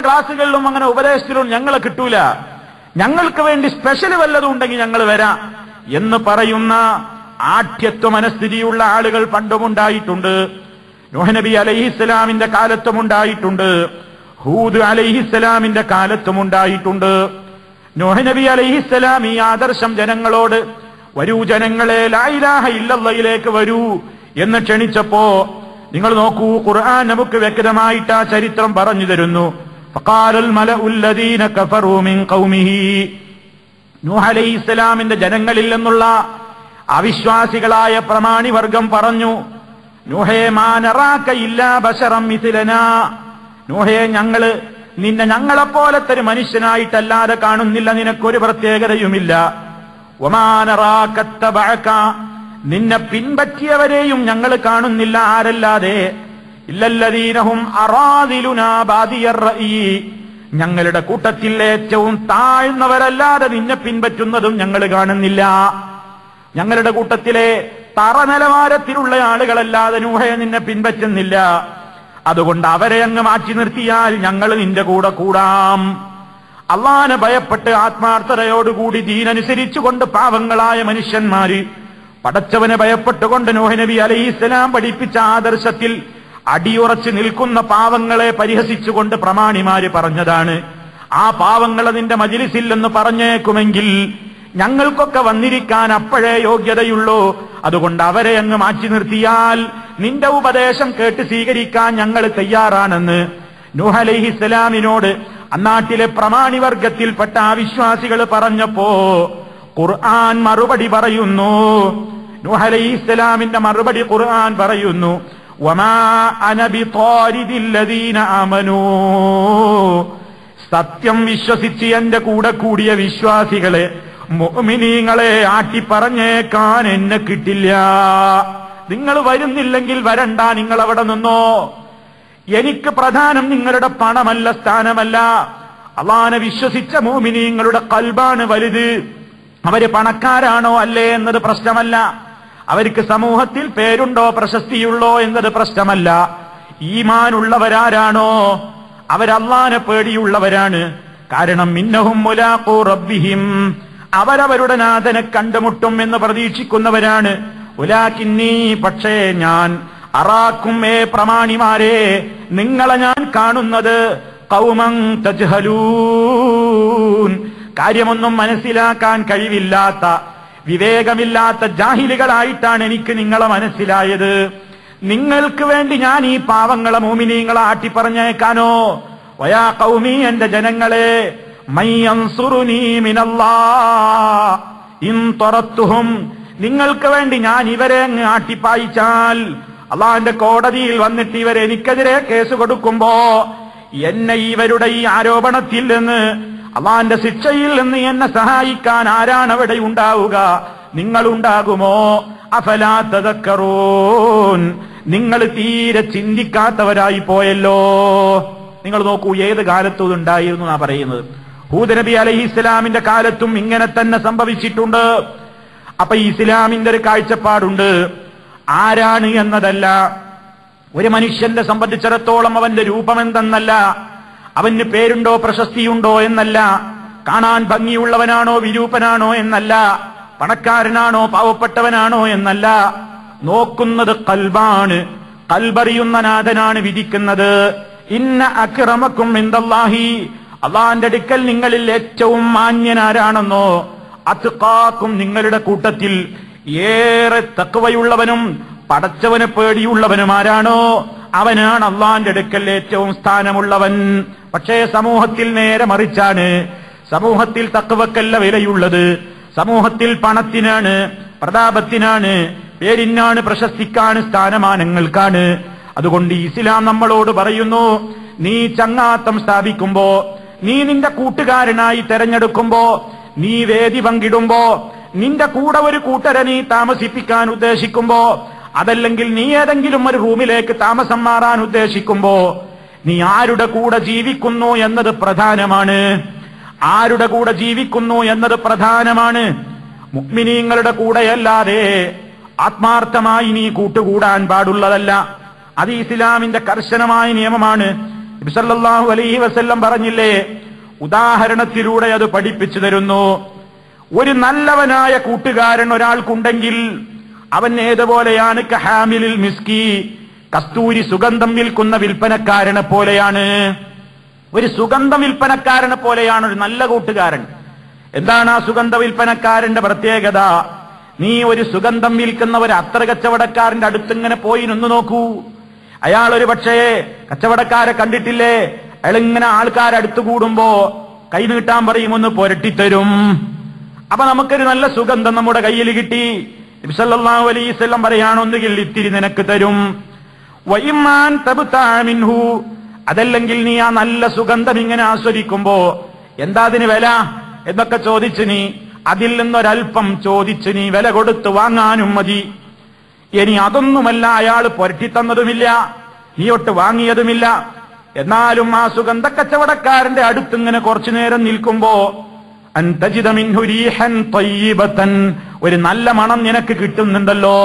ക്ലാസ്സുകളിലും അങ്ങനെ ഉപദേശത്തിലും ഞങ്ങളെ കിട്ടൂല ഞങ്ങൾക്ക് വേണ്ടി സ്പെഷ്യൽ വല്ലതും ഉണ്ടെങ്കിൽ ഞങ്ങൾ വരാം എന്ന് പറയുന്ന ആഠ്യത്വ മനസ്ഥിതിയുള്ള ആളുകൾ പണ്ടുമുണ്ടായിട്ടുണ്ട് നൂഹ് നബി അലൈഹിസ്സലാമിന്റെ കാലത്തും ഉണ്ടായിട്ടുണ്ട് ഹൂദ് അലൈഹിസ്സലാമിന്റെ കാലത്തും ഉണ്ടായിട്ടുണ്ട് നൂഹ് നബി അലൈഹിസ്സലാം ഈ ആദർശം ജനങ്ങളോട് വരൂ ജനങ്ങളെ ലായിലാഹ ഇല്ലല്ലയിലേക്ക് വരൂ എന്ന് ക്ഷണിച്ചപ്പോ നിങ്ങൾ നോക്കൂ ഖുർആൻ നമുക്ക് വ്യക്തമായിട്ട് ആ ചരിത്രം പറഞ്ഞു തരുന്നു فقال الملأ الذين كفروا من قومه നൂഹ് അലൈഹിസ്സലാമിന്റെ ജനങ്ങളിൽ നിന്നുള്ള അവിശ്വാസികളായ പ്രമാണിവർഗം പറഞ്ഞു നൂഹേ മാനറാക്ക ഇല്ലാ ബശറം മിഥിലനാ നൂഹേ ഞങ്ങള് നിന്നെ ഞങ്ങളെപ്പോലത്തെ ഒരു മനുഷ്യനായിട്ടല്ലാതെ കാണുന്നില്ല നിനക്കൊരു പ്രത്യേകതയുമില്ല ഒമാനറാക്കത്തബഴക്ക നിന്നെ പിൻപറ്റിയവരെയും ഞങ്ങൾ കാണുന്നില്ല ആരല്ലാതെ ഇല്ലല്ലദീനഹും അറാദിലുനാ ബാദിയർ റഈ ഞങ്ങളുടെ കൂട്ടത്തിൽ ഏറ്റവും താഴ്ന്നവരല്ലാതെ നിന്നെ പിൻപറ്റുന്നതും ഞങ്ങൾ കാണുന്നില്ല ഞങ്ങളുടെ കൂട്ടത്തിലെ തറ നിലവാരത്തിലുള്ള ആളുകളല്ലാതെ നൂഹയെ നിന്നെ പിൻപറ്റുന്നില്ല അതുകൊണ്ട് അവരെ അങ്ങ് മാറ്റി നിർത്തിയാൽ ഞങ്ങൾ നിന്റെ കൂടെ കൂടാം അള്ളാനെ ഭയപ്പെട്ട് ആത്മാർത്ഥതയോടുകൂടി ദീനനുസരിച്ചുകൊണ്ട് പാവങ്ങളായ മനുഷ്യന്മാര് പടച്ചവനെ ഭയപ്പെട്ടുകൊണ്ട് നൂഹ് നബി അലൈഹിസ്സലാം പഠിപ്പിച്ച ആദർശത്തിൽ അടിയുറച്ചു നിൽക്കുന്ന പാവങ്ങളെ പരിഹസിച്ചുകൊണ്ട് പ്രമാണിമാര് പറഞ്ഞതാണ് ആ പാവങ്ങൾ അതിന്റെ മജിലിസില്ലെന്ന് പറഞ്ഞേക്കുമെങ്കിൽ ഞങ്ങൾക്കൊക്കെ വന്നിരിക്കാൻ അപ്പോഴേ യോഗ്യതയുള്ളൂ അതുകൊണ്ട് അവരെ അങ്ങ് മാറ്റി നിർത്തിയാൽ നിന്റെ ഉപദേശം കേട്ട് സ്വീകരിക്കാൻ ഞങ്ങൾ തയ്യാറാണെന്ന് നൂഹ് അലൈഹിസ്സലാമിനോട് അന്നാട്ടിലെ പ്രമാണിവർഗത്തിൽപ്പെട്ട ആ വിശ്വാസികൾ പറഞ്ഞപ്പോ ഖുർആൻ മറുപടി പറയുന്നു നൂഹ് അലൈഹിസ്സലാമിന്റെ മറുപടി ഖുർആൻ പറയുന്നു വമാ അന ബിത്വാരിദില്ലദീന ആമനൂ സത്യം വിശ്വസിച്ച് എന്റെ കൂടെ കൂടിയ വിശ്വാസികളെ മുഅ്മിനീങ്ങളെ ആട്ടിപ്പറഞ്ഞേക്കാൻ എന്നെ കിട്ടില്ല നിങ്ങൾ വരുന്നില്ലെങ്കിൽ വരണ്ട നിങ്ങൾ അവിടെ നിന്നോ എനിക്ക് പ്രധാനം നിങ്ങളുടെ പണമല്ല സ്ഥാനമല്ല അള്ളാനെ വിശ്വസിച്ച മോമിനിങ്ങളുടെ കൽബാണ് വലുത് അവര് പണക്കാരാണോ അല്ലേ എന്നത് പ്രശ്നമല്ല അവർക്ക് സമൂഹത്തിൽ പേരുണ്ടോ പ്രശസ്തിയുള്ളോ എന്നത് പ്രശ്നമല്ല ഈമാനുള്ളവരാരാണോ അവരല്ലാനെ പേടിയുള്ളവരാണ് കാരണം മിന്നഹും മുലാഖൂ റബ്ബിഹിം അവരവരുടെ നാഥനെ കണ്ടുമുട്ടും എന്ന് പ്രതീക്ഷിക്കുന്നവരാണ് ഉലാക്കിന്നീ പക്ഷേ ഞാൻ അറാക്കും ഏ പ്രമാണിമാരെ നിങ്ങളെ ഞാൻ കാണുന്നത് കൗമം തജ്ഹലൂൻ കാര്യമൊന്നും മനസ്സിലാക്കാൻ കഴിവില്ലാത്ത വിവേകമില്ലാത്ത ജാഹിലുകളായിട്ടാണ് എനിക്ക് നിങ്ങളെ മനസ്സിലായത് നിങ്ങൾക്ക് വേണ്ടി ഞാൻ ഈ പാവങ്ങളെ മോമിനീങ്ങളെ ആട്ടിപ്പറഞ്ഞേക്കാനോ വയാ കൗമി എന്റെ ജനങ്ങളെ മയ്യൻസുറുനീ മിനല്ലാ ഇൻ തൊറത്തുഹും നിങ്ങൾക്ക് വേണ്ടി ഞാൻ ഇവരെ അങ്ങ് ആട്ടിപ്പായിച്ചാൽ അള്ളാന്റെ കോടതിയിൽ വന്നിട്ട് ഇവരെ എനിക്കെതിരെ കേസ് കൊടുക്കുമ്പോ എന്നെ ഇവരുടെ ഈ ആരോപണത്തിൽ നിന്ന് അള്ളാന്റെ ശിക്ഷയിൽ നിന്ന് എന്നെ സഹായിക്കാൻ ആരാണ് അവിടെ ഉണ്ടാവുക നിങ്ങളുണ്ടാകുമോ അഫലാത്തതക്കറൂൻ നിങ്ങൾ തീരെ ചിന്തിക്കാത്തവരായി പോയല്ലോ നിങ്ങൾ നോക്കൂ ഏത് കാലത്തും ഇതുണ്ടായിരുന്നു എന്നാ പറയുന്നത് ഹൂദ് നബി അലഹി ഇസ്ലാമിന്റെ കാലത്തും ഇങ്ങനെ തന്നെ സംഭവിച്ചിട്ടുണ്ട് അപ്പൊ ഈ ഇസ്ലാമിന്റെ ഒരു കാഴ്ചപ്പാടുണ്ട് ആരാണ് എന്നതല്ല ഒരു മനുഷ്യന്റെ സംബന്ധിച്ചിടത്തോളം അവന്റെ രൂപം എന്തെന്നല്ല അവന് പേരുണ്ടോ പ്രശസ്തിയുണ്ടോ എന്നല്ല കാണാൻ ഭംഗിയുള്ളവനാണോ വിരൂപനാണോ എന്നല്ല പണക്കാരനാണോ പാവപ്പെട്ടവനാണോ എന്നല്ല നോക്കുന്നത് കൽബാണ് കൽബറിയുന്ന നാഥനാണ് വിധിക്കുന്നത് ഇന്ന അക്രമക്കും എന്തല്ലാഹി അള്ളാന്റെ അടുക്കൽ നിങ്ങളിൽ ഏറ്റവും മാന്യനാരാണെന്നോ അത്കാക്കും നിങ്ങളുടെ കൂട്ടത്തിൽ ഏറെ തക്കവയുള്ളവനും പടച്ചവന് പേടിയുള്ളവനും ആരാണോ അവനാണ് അള്ളാന്റെ അടുക്കൽ ഏറ്റവും സ്ഥാനമുള്ളവൻ പക്ഷേ സമൂഹത്തിൽ നേരെ മറിച്ചാണ് സമൂഹത്തിൽ തക്കവക്കല്ല വിലയുള്ളത് സമൂഹത്തിൽ പണത്തിനാണ് പ്രതാപത്തിനാണ് പേരിനാണ് പ്രശസ്തിക്കാണ് സ്ഥാനമാനങ്ങൾക്കാണ് അതുകൊണ്ട് ഇസ്ലാം നമ്മളോട് പറയുന്നു നീ ചങ്ങാത്തം സ്ഥാപിക്കുമ്പോ നീ നിന്റെ കൂട്ടുകാരനായി തെരഞ്ഞെടുക്കുമ്പോ നീ വേദി പങ്കിടുമ്പോ നിന്റെ കൂടെ ഒരു കൂട്ടരെ നീ താമസിപ്പിക്കാൻ ഉദ്ദേശിക്കുമ്പോ അതല്ലെങ്കിൽ നീ ഏതെങ്കിലും ഒരു റൂമിലേക്ക് താമസം മാറാൻ ഉദ്ദേശിക്കുമ്പോ നീ ആരുടെ കൂടെ ജീവിക്കുന്നു എന്നത് പ്രധാനമാണ് ആരുടെ കൂടെ ജീവിക്കുന്നു എന്നത് പ്രധാനമാണ് മുഗ്മിനീങ്ങളുടെ കൂടെയല്ലാതെ ആത്മാർത്ഥമായി നീ കൂട്ടുകൂടാൻ പാടുള്ളതല്ല അത് ഇസ്ലാമിന്റെ കർശനമായ നിയമമാണ് നബിസല്ലാഹു അലൈഹി വസല്ലം പറഞ്ഞില്ലേ ഉദാഹരണത്തിലൂടെ അത് പഠിപ്പിച്ചു തരുന്നു ഒരു നല്ലവനായ കൂട്ടുകാരൻ ഒരാൾക്കുണ്ടെങ്കിൽ അവൻ ഏതുപോലെയാണ് കഹാമിലിൽ മിസ്കി കസ്തൂരി സുഗന്ധം വിൽക്കുന്ന വിൽപ്പനക്കാരനെ പോലെയാണ് ഒരു സുഗന്ധ വിൽപ്പനക്കാരനെ പോലെയാണ് ഒരു നല്ല കൂട്ടുകാരൻ എന്താണ് ആ സുഗന്ധ വിൽപ്പനക്കാരന്റെ പ്രത്യേകത നീ ഒരു സുഗന്ധം വിൽക്കുന്ന ഒരു അത്ര കച്ചവടക്കാരന്റെ അടുത്തിങ്ങനെ പോയി നിന്ന് നോക്കൂ അയാൾ ഒരു പക്ഷേ കച്ചവടക്കാരെ കണ്ടിട്ടില്ലേ അയാൾ ഇങ്ങനെ ആൾക്കാരടുത്തു കൂടുമ്പോ കൈ നീട്ടാൻ പറയും ഒന്ന് പുരട്ടിത്തരും അപ്പൊ നമുക്കൊരു നല്ല സുഗന്ധം നമ്മുടെ കയ്യിൽ കിട്ടി നബിസല്ലല്ലാഹു അലൈഹി വസല്ലം പറയാണൊന്നുകിൽ ഇത്തിരി നിനക്ക് തരും വൈമാൻ തബ്താമിൻഹു അതല്ലെങ്കിൽ നീ ആ നല്ല സുഗന്ധം ഇങ്ങനെ ആസ്വദിക്കുമ്പോ എന്താ അതിന് വില എന്നൊക്കെ ചോദിച്ചു നീ അതിൽ നിന്നൊരൽപ്പം ചോദിച്ചു നീ വില കൊടുത്ത് വാങ്ങാനും മതി ഇനി അതൊന്നുമല്ല അയാൾ പുരട്ടിത്തന്നതുമില്ല നീ ഒട്ട് വാങ്ങിയതുമില്ല എന്നാലും ആ സുഗന്ധ കച്ചവടക്കാരന്റെ അടുത്തിങ്ങനെ കുറച്ചു നേരം നിൽക്കുമ്പോ അന്തജിത മിൻഹു റീഹൻ ത്വയ്യിബത്തൻ. ഒരു നല്ല മണം നിനക്ക് കിട്ടുന്നുണ്ടല്ലോ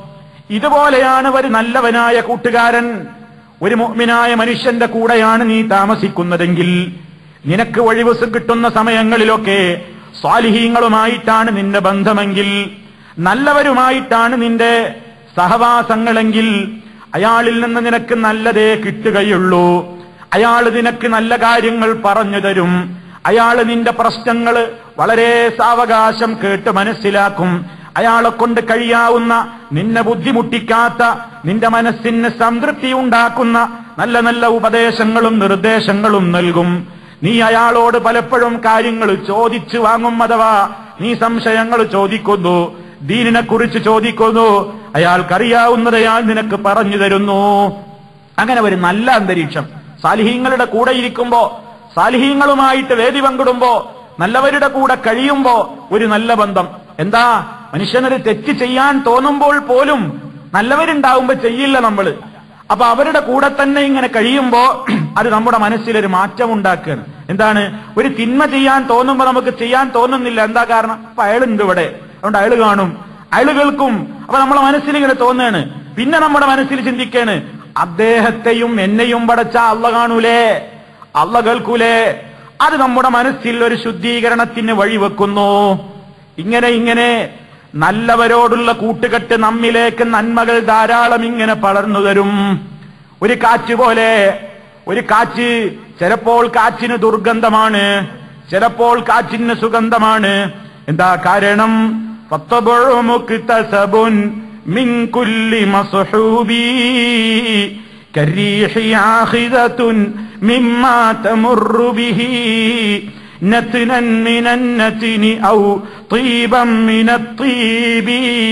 ഇതുപോലെയാണ് ഒരു നല്ലവനായ കൂട്ടുകാരൻ ഒരു മുഅ്മിനായ മനുഷ്യന്റെ കൂടെയാണ് നീ താമസിക്കുന്നതെങ്കിൽ നിനക്ക് ഒഴിവ് കിട്ടുന്ന സമയങ്ങളിലൊക്കെ സ്വാലിഹീങ്ങളുമായിട്ടാണ് നിന്റെ ബന്ധമെങ്കിൽ നല്ലവരുമായിട്ടാണ് നിന്റെ സഹവാസങ്ങളെങ്കിൽ അയാളിൽ നിന്ന് നിനക്ക് നല്ലതേ കിട്ടുകയുള്ളൂ അയാൾ നിനക്ക് നല്ല കാര്യങ്ങൾ പറഞ്ഞു തരും അയാൾ നിന്റെ പ്രശ്നങ്ങൾ വളരെ സാവകാശം കേട്ട് മനസ്സിലാക്കും അയാളെ കൊണ്ട് കഴിയാവുന്ന നിന്നെ ബുദ്ധിമുട്ടിക്കാത്ത നിന്റെ മനസ്സിന് സംതൃപ്തി ഉണ്ടാക്കുന്ന നല്ല നല്ല ഉപദേശങ്ങളും നിർദ്ദേശങ്ങളും നൽകും നീ അയാളോട് പലപ്പോഴും കാര്യങ്ങൾ ചോദിച്ചു വാങ്ങും അഥവാ നീ സംശയങ്ങൾ ചോദിക്കുന്നു ദീനിനെ കുറിച്ച് ചോദിക്കുന്നു അയാൾക്കറിയാവുന്നത് അയാൾ നിനക്ക് പറഞ്ഞു തരുന്നു അങ്ങനെ ഒരു നല്ല അന്തരീക്ഷം സാലിഹീങ്ങളുടെ കൂടെ ഇരിക്കുമ്പോ സാലിഹീങ്ങളുമായിട്ട് വേദി പങ്കിടുമ്പോ നല്ലവരുടെ കൂടെ കഴിയുമ്പോ ഒരു നല്ല ബന്ധം എന്താ മനുഷ്യനൊരു തെറ്റ് ചെയ്യാൻ തോന്നുമ്പോൾ പോലും നല്ലവരുണ്ടാവുമ്പോ ചെയ്യില്ല നമ്മള് അപ്പൊ അവരുടെ കൂടെ തന്നെ ഇങ്ങനെ കഴിയുമ്പോ അത് നമ്മുടെ മനസ്സിലൊരു മാറ്റം ഉണ്ടാക്കുകയാണ് എന്താണ് ഒരു തിന്മ ചെയ്യാൻ തോന്നുമ്പോ നമുക്ക് ചെയ്യാൻ തോന്നുന്നില്ല എന്താ കാരണം അപ്പൊ അയാളുണ്ട് ഇവിടെ അതുകൊണ്ട് അയാൾ കാണും അയാൾ കേൾക്കും അപ്പൊ നമ്മളെ മനസ്സിൽ ഇങ്ങനെ തോന്നുകയാണ് പിന്നെ നമ്മുടെ മനസ്സിൽ ചിന്തിക്കാണ് അദ്ദേഹത്തെയും എന്നെയും പടച്ച അള്ള കാണൂലേ അള്ള കേൾക്കൂലേ അത് നമ്മുടെ മനസ്സിൽ ഒരു ശുദ്ധീകരണത്തിന് വഴിവെക്കുന്നു ഇങ്ങനെ ഇങ്ങനെ നല്ലവരോടുള്ള കൂട്ടുകെട്ട് നമ്മിലേക്ക് നന്മകൾ ധാരാളം ഇങ്ങനെ പടർന്നു തരും ഒരു കാറ്റ് പോലെ ഒരു കാറ്റ് ചിലപ്പോൾ കാറ്റിന് ദുർഗന്ധമാണ് ചിലപ്പോൾ കാറ്റിന് സുഗന്ധമാണ് എന്താ കാരണം فالطبع مكتسب من كل مصحوب كالريح عاخذة مما تمر به نتنا من النتن أو طيبا من الطيب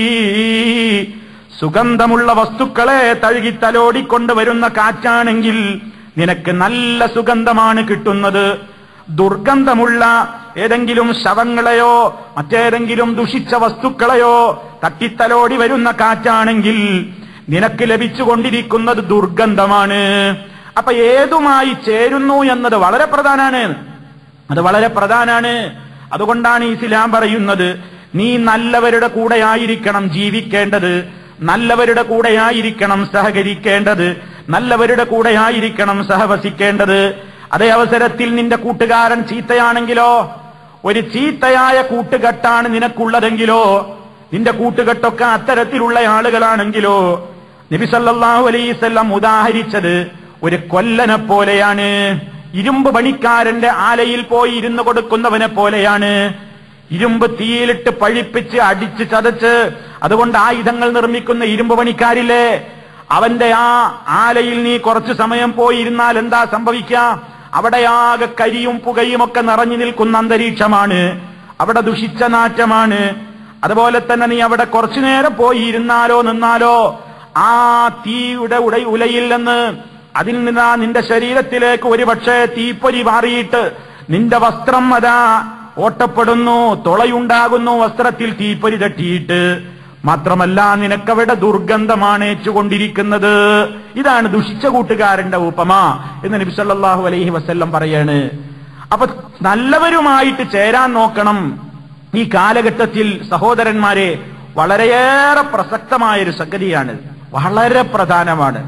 സുഗന്ധമുള്ള വസ്തുക്കളെ തഴുകി തലോടിക്കൊണ്ടുവരുന്ന കാറ്റാണെങ്കിൽ നിനക്ക് നല്ല സുഗന്ധമാണ് കിട്ടുന്നത് ദുർഗന്ധമുള്ള ഏതെങ്കിലും ശവങ്ങളെയോ മറ്റേതെങ്കിലും ദുഷിച്ച വസ്തുക്കളെയോ തട്ടിത്തലോടി വരുന്ന കാറ്റാണെങ്കിൽ നിനക്ക് ലഭിച്ചുകൊണ്ടിരിക്കുന്നത് ദുർഗന്ധമാണ് അപ്പൊ ഏതുമായി ചേരുന്നു എന്നത് വളരെ പ്രധാനാണ് അത് വളരെ പ്രധാനാണ് അതുകൊണ്ടാണ് ഇസ്ലാം പറയുന്നത് നീ നല്ലവരുടെ കൂടെയായിരിക്കണം ജീവിക്കേണ്ടത് നല്ലവരുടെ കൂടെയായിരിക്കണം സഹകരിക്കേണ്ടത് നല്ലവരുടെ കൂടെയായിരിക്കണം സഹവസിക്കേണ്ടത് അതേ അവസരത്തിൽ നിന്റെ കൂട്ടുകാരൻ ചീത്തയാണെങ്കിലോ ഒരു ചീത്തയായ കൂട്ടുകെട്ടാണ് നിനക്കുള്ളതെങ്കിലോ നിന്റെ കൂട്ടുകെട്ടൊക്കെ അത്തരത്തിലുള്ള ആളുകളാണെങ്കിലോ നബിസല്ലാഹു അലൈസല്ലാം ഉദാഹരിച്ചത് ഒരു കൊല്ലനെ പോലെയാണ് ഇരുമ്പ് പണിക്കാരന്റെ ആലയിൽ പോയി ഇരുന്ന് കൊടുക്കുന്നവനെ പോലെയാണ് ഇരുമ്പ് തീയിലിട്ട് പഴിപ്പിച്ച് അടിച്ച് ചതച്ച് അതുകൊണ്ട് ആയുധങ്ങൾ നിർമ്മിക്കുന്ന ഇരുമ്പ് പണിക്കാരില്ലേ അവന്റെ ആ ആലയിൽ നീ കുറച്ചു സമയം പോയി ഇരുന്നാൽ എന്താ സംഭവിക്കുക അവിടെയാകെ കരിയും പുകയും ഒക്കെ നിറഞ്ഞു നിൽക്കുന്ന അന്തരീക്ഷമാണ് അവിടെ ദുഷിച്ച നാറ്റമാണ് അതുപോലെ തന്നെ നീ അവിടെ കുറച്ചു നേരം പോയി ഇരുന്നാലോ നിന്നാലോ ആ തീയുടെ ഉട ഉലയിൽ നിന്ന് അതിൽ നിന്ന് നിന്റെ ശരീരത്തിലേക്ക് ഒരുപക്ഷെ തീപ്പൊരി മാറിയിട്ട് നിന്റെ വസ്ത്രം അതാ ഓട്ടപ്പെടുന്നു തുളയുണ്ടാകുന്നു വസ്ത്രത്തിൽ തീപ്പൊരി തട്ടിയിട്ട് മാത്രമല്ല നിനക്കവിടെ ദുർഗന്ധമാണ് ഏറ്റുകൊണ്ടിരിക്കുന്നത് ഇതാണ് ദുഷിച്ച കൂട്ടുകാരന്റെ ഉപമ എന്ന് നബി സല്ലല്ലാഹു അലൈഹി വസല്ലം പറയാണ് അപ്പൊ നല്ലവരുമായിട്ട് ചേരാൻ നോക്കണം ഈ കാലഘട്ടത്തിൽ സഹോദരന്മാരെ വളരെയേറെ പ്രസക്തമായ ഒരു സംഗതിയാണ് വളരെ പ്രധാനമാണ്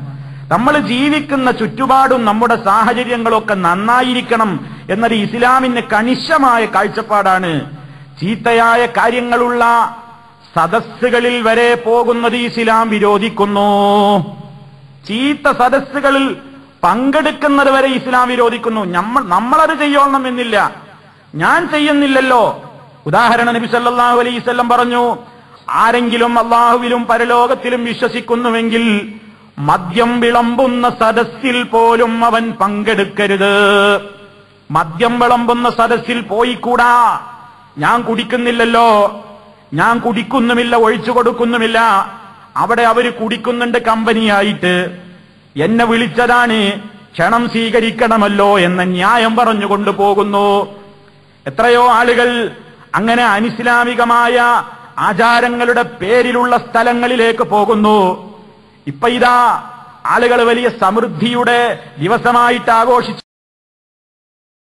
നമ്മൾ ജീവിക്കുന്ന ചുറ്റുപാടും നമ്മുടെ സാഹചര്യങ്ങളൊക്കെ നന്നായിരിക്കണം എന്നത് ഇസ്ലാമിന് കണിശമായ കാഴ്ചപ്പാടാണ് ചീത്തയായ കാര്യങ്ങളുള്ള സദസ്സുകളിൽ വരെ പോകുന്നത് ഇസ്ലാം വിരോധിക്കുന്നു ചീത്ത സദസ്സുകളിൽ പങ്കെടുക്കുന്നത് വരെ ഇസ്ലാം വിരോധിക്കുന്നു നമ്മൾ നമ്മളത് ചെയ്യണം എന്നില്ല ഞാൻ ചെയ്യുന്നില്ലല്ലോ ഉദാഹരണം നബി സല്ലല്ലാഹു അലൈഹി വസല്ലം പറഞ്ഞു ആരെങ്കിലും അള്ളാഹുവിലും പരലോകത്തിലും വിശ്വസിക്കുന്നുവെങ്കിൽ മദ്യം വിളമ്പുന്ന സദസ്സിൽ പോലും അവൻ പങ്കെടുക്കരുത് മദ്യം വിളമ്പുന്ന സദസ്സിൽ പോയിക്കൂടാ ഞാൻ കുടിക്കുന്നില്ലല്ലോ ഞാൻ കുടിക്കുന്നുമില്ല ഒഴിച്ചു കൊടുക്കുന്നുമില്ല അവിടെ അവര് കുടിക്കുന്നുണ്ട് കമ്പനിയായിട്ട് എന്നെ വിളിച്ചതാണ് ക്ഷണം സ്വീകരിക്കണമല്ലോ എന്ന ന്യായം പറഞ്ഞുകൊണ്ട് പോകുന്നു എത്രയോ ആളുകൾ അങ്ങനെ അനിസ്ലാമികമായ ആചാരങ്ങളുടെ പേരിലുള്ള സ്ഥലങ്ങളിലേക്ക് പോകുന്നു ഇപ്പൊ ഇതാ ആളുകൾ വലിയ സമൃദ്ധിയുടെ ദിവസമായിട്ട് ആഘോഷിച്ചു